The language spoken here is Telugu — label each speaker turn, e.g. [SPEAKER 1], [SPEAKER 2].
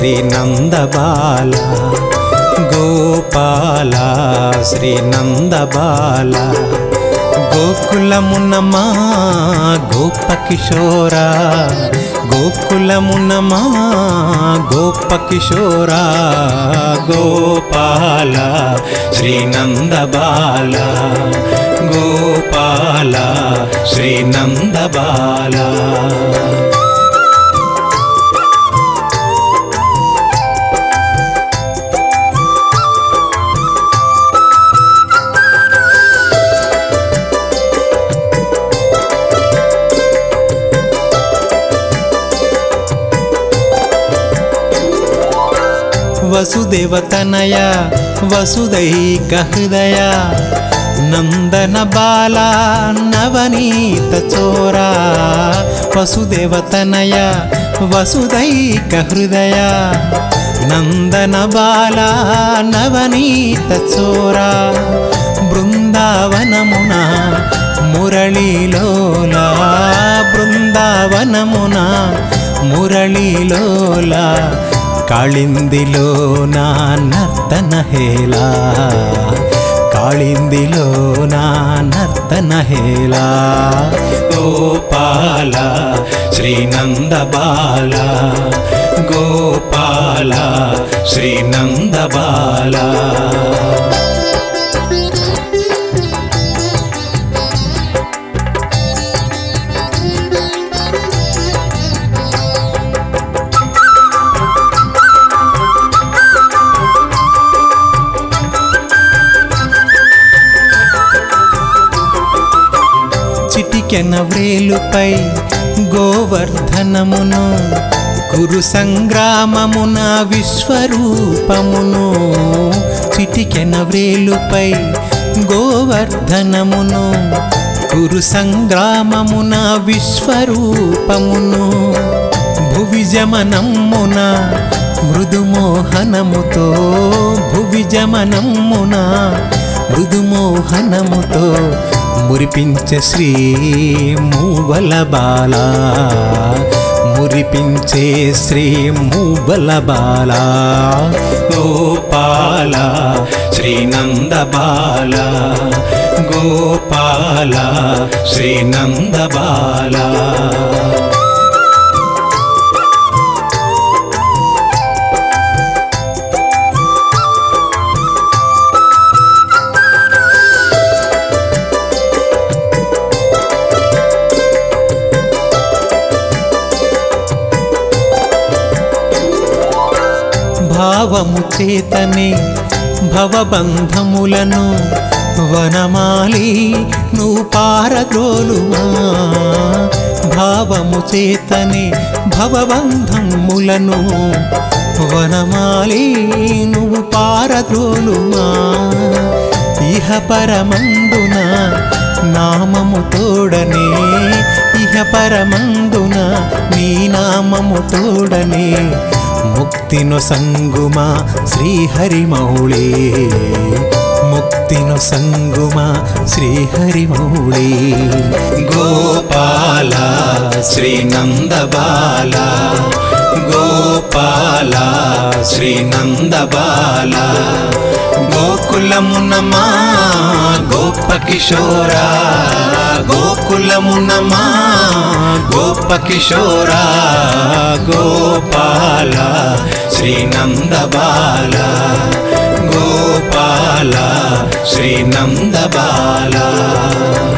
[SPEAKER 1] శ్రీనందబాల గోపాల శ్రీనందబాల గోకులమునమా గోప కిశోరా గోకులమునమా గోప కిశోరా గోపాల శ్రీనందబాల గోపాల శ్రీనందబాల వసుదేవతనయ వసుదైక హృదయ నందన బాల నవనీత చోరా వసుదేవతనయ వసుదైక హృదయ నందన బాల నవనీత చోరా బృందావనమున మురళీలోలా బృందావనమున మురళీలోలా కాళిందిలో నా నర్తన హేలా కాళిందిలో నా నర్తన హేలా గోపాల శ్రీనందబాల గోపాల శ్రీనందబాల చిటికెన వ్రేలుపై గోవర్ధనమును కురు సంగ్రామమున విశ్వరూపమును చిటికెన వ్రేలుపై గోవర్ధనమును కురు సంగ్రామమున విశ్వరూపమును భువిజమనమ్మున మృదుమోహనముతో భువిజమనమ్మున మృదుమోహనముతో మురిపించే శ్రీ మూవల బాల మురిపించే శ్రీ మూవల బాల గోపాల శ్రీనంద బాల గోపాల శ్రీనంద బాల భావము చేతనే భవబంధములను వనమాలి నువ్వు పారద్రోలుమా భావము చేతనే భవబంధములను వనమాలి నువ్వు పారద్రోలుమా ఇహ పరమందున నామము తోడనే ఇహ పరమందున నీ నామము తోడనే ముక్తిను సంగుమా శ్రీహరిమౌళి ముక్తిను సంగుమా శ్రీహరిమౌళి గోపాల శ్రీనందబాల గోపాల శ్రీనందబాల గోకులమునమా గోప కిశోరా గోకులమునమా గోప కిశోరా గోపాల శ్రీనందబాల గోపాల శ్రీనందబాల